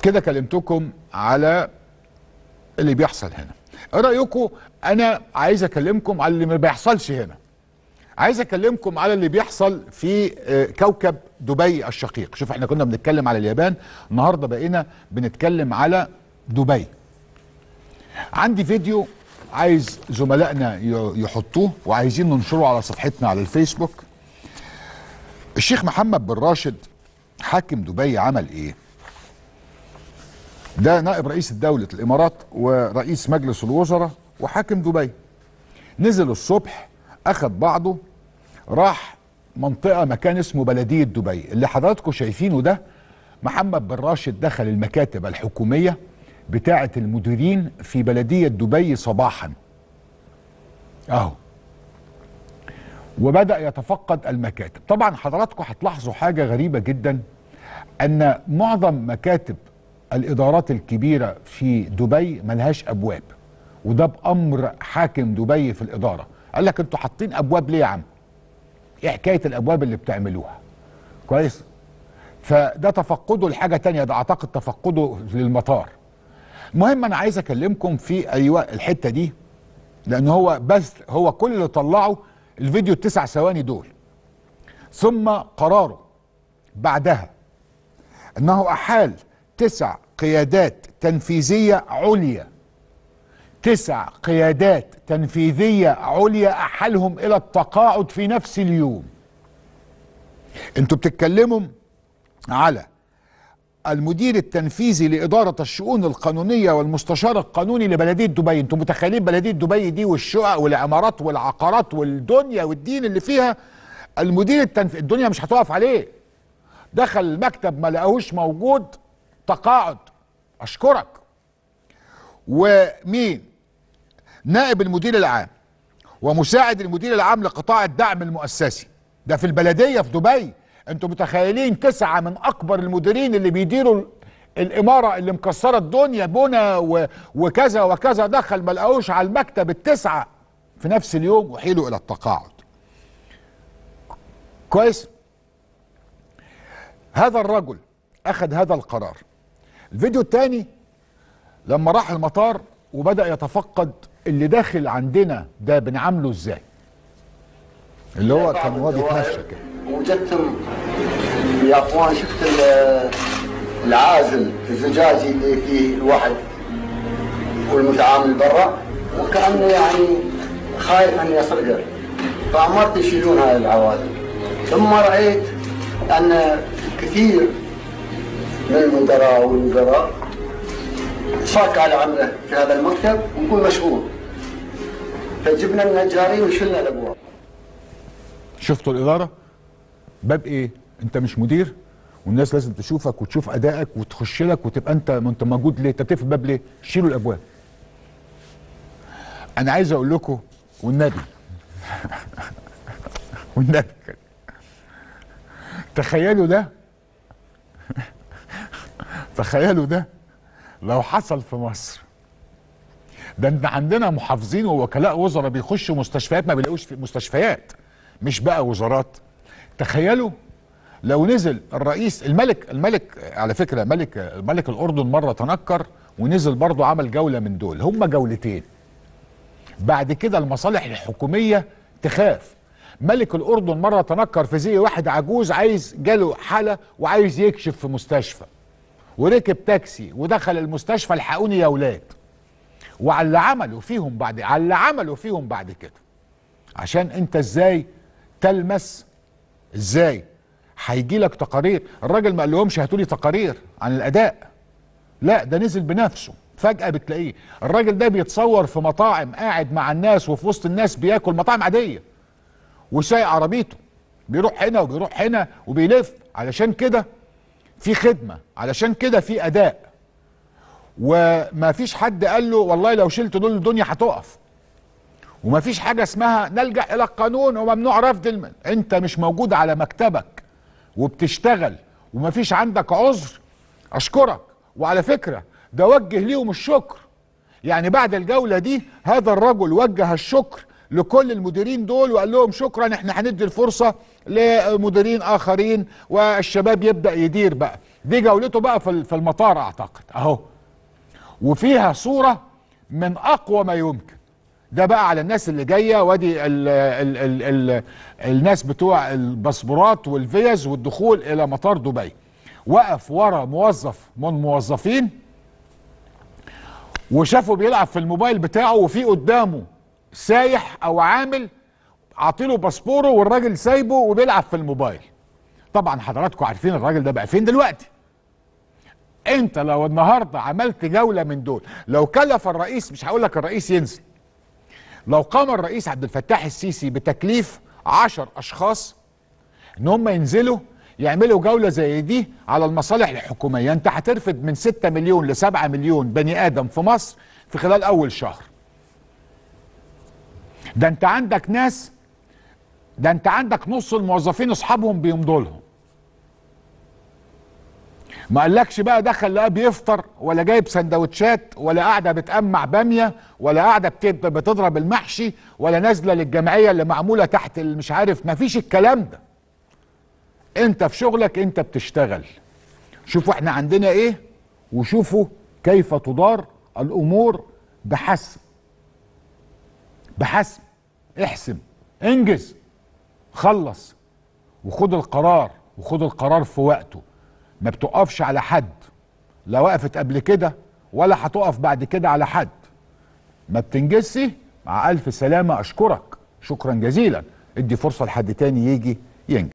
كده كلمتكم على اللي بيحصل هنا ايه رايكم انا عايز اكلمكم على اللي ما بيحصلش هنا عايز اكلمكم على اللي بيحصل في آه، كوكب دبي الشقيق شوف احنا كنا بنتكلم على اليابان النهارده بقينا بنتكلم على دبي عندي فيديو عايز زملائنا ي- يحطوه وعايزين ننشره على صفحتنا على الفيسبوك الشيخ محمد بن راشد حاكم دبي عمل ايه ده نائب رئيس دولة الامارات ورئيس مجلس الوزراء وحاكم دبي نزل الصبح اخذ بعضه راح منطقة مكان اسمه بلدية دبي اللي حضراتكم شايفينه ده محمد بن راشد دخل المكاتب الحكومية بتاعة المديرين في بلدية دبي صباحا اهو وبدأ يتفقد المكاتب طبعا حضراتكم هتلاحظوا حاجة غريبة جدا ان معظم مكاتب الادارات الكبيرة في دبي ملهاش ابواب وده بامر حاكم دبي في الادارة قال لك انتوا حاطين ابواب ليه يا عم ايه حكاية الابواب اللي بتعملوها كويس فده تفقده لحاجة تانية ده اعتقد تفقده للمطار المهم انا عايز اكلمكم في ايوه الحتة دي لان هو بس هو كل اللي طلعه الفيديو التسع ثواني دول ثم قراره بعدها انه احال تسع قيادات تنفيذيه عليا تسع قيادات تنفيذيه عليا احالهم الى التقاعد في نفس اليوم انتوا بتتكلموا على المدير التنفيذي لإدارة الشؤون القانونية والمستشار القانوني لبلدية دبي انتم متخيلين بلدية دبي دي والشقق والعمارات والعقارات والدنيا والدين اللي فيها المدير التنفيذي الدنيا مش هتقف عليه دخل المكتب ما لقاهوش موجود تقاعد اشكرك ومين نائب المدير العام ومساعد المدير العام لقطاع الدعم المؤسسي ده في البلديه في دبي انتوا متخيلين تسعه من اكبر المديرين اللي بيديروا ال- الاماره اللي مكسره الدنيا بنا و- وكذا وكذا دخل ما لقاوش على المكتب التسعه في نفس اليوم وحيلوا الى التقاعد كويس هذا الرجل اخذ هذا القرار الفيديو الثاني لما راح المطار وبدا يتفقد اللي داخل عندنا ده بنعامله ازاي اللي هو كان هو بيتمشى كده وجدتم يا اخوان شفت ال- العازل الزجاجي اللي فيه الواحد والمتعامل برا وكانه يعني خايف ان يسرقه فامرت يشيلون هاي العوازل ثم رايت ان كثير من المدراء والوزراء صاك على عمله في هذا المكتب ويكون مشغول فجبنا النجارين وشلنا الابواب شفتوا الاداره باب ايه انت مش مدير والناس لازم تشوفك وتشوف ادائك وتخش لك وتبقى انت ما انت موجود ليه انت بتقفل الباب ليه شيلوا الابواب انا عايز اقول لكم والنبي والنبي كده. تخيلوا ده تخيلوا ده لو حصل في مصر ده انت عندنا محافظين ووكلاء وزراء بيخشوا مستشفيات ما بيلاقوش في مستشفيات مش بقى وزارات تخيلوا لو نزل الرئيس الملك الملك على فكره ملك ملك الاردن مره تنكر ونزل برضه عمل جوله من دول هم جولتين بعد كده المصالح الحكوميه تخاف ملك الاردن مره تنكر في زي واحد عجوز عايز جاله حاله وعايز يكشف في مستشفى وركب تاكسي ودخل المستشفى الحقوني يا ولاد وعلى اللي عملوا فيهم بعد على اللي عملوا فيهم بعد كده عشان انت ازاي تلمس ازاي هيجي لك تقارير الراجل ما قالهمش هاتوا لي تقارير عن الاداء لا ده نزل بنفسه فجأة بتلاقيه الراجل ده بيتصور في مطاعم قاعد مع الناس وفي وسط الناس بياكل مطاعم عادية وسايق عربيته بيروح هنا وبيروح هنا وبيلف علشان كده في خدمة علشان كده في أداء وما فيش حد قال له والله لو شلت دول الدنيا هتقف وما فيش حاجة اسمها نلجأ إلى القانون وممنوع رفض الم... أنت مش موجود على مكتبك وبتشتغل وما فيش عندك عذر أشكرك وعلى فكرة ده وجه ليهم الشكر يعني بعد الجولة دي هذا الرجل وجه الشكر لكل المديرين دول وقال لهم شكرا احنا هندي الفرصة لمديرين آخرين والشباب يبدأ يدير بقى دي جولته بقى في ال- في المطار اعتقد اهو وفيها صوره من اقوى ما يمكن ده بقى على الناس اللي جايه وادي ال ال ال ال الناس بتوع الباسبورات والفيز والدخول الى مطار دبي وقف ورا موظف من الموظفين وشافه بيلعب في الموبايل بتاعه وفي قدامه سايح او عامل عاطيله باسبوره والراجل سايبه وبيلعب في الموبايل طبعا حضراتكم عارفين الراجل ده بقى فين دلوقتي انت لو النهارده عملت جوله من دول لو كلف الرئيس مش هقول لك الرئيس ينزل لو قام الرئيس عبد الفتاح السيسي بتكليف عشر اشخاص ان هم ينزلوا يعملوا جوله زي دي على المصالح الحكوميه انت هترفد من 6 مليون ل 7 مليون بني ادم في مصر في خلال اول شهر ده انت عندك ناس ده انت عندك نص الموظفين اصحابهم بيمضوا لهم ما قالكش بقى دخل لقاه بيفطر ولا جايب سندوتشات ولا قاعده بتقمع باميه ولا قاعده بت- بتضرب المحشي ولا نازله للجمعيه اللي معموله تحت ال- مش عارف ما فيش الكلام ده انت في شغلك انت بتشتغل شوفوا احنا عندنا ايه وشوفوا كيف تدار الامور بحسم بحسم احسم انجز خلص وخد القرار وخد القرار في وقته ما بتقفش على حد لا وقفت قبل كده ولا هتقف بعد كده على حد ما بتنجزش مع الف سلامه اشكرك شكرا جزيلا ادي فرصه لحد تاني يجي ينجز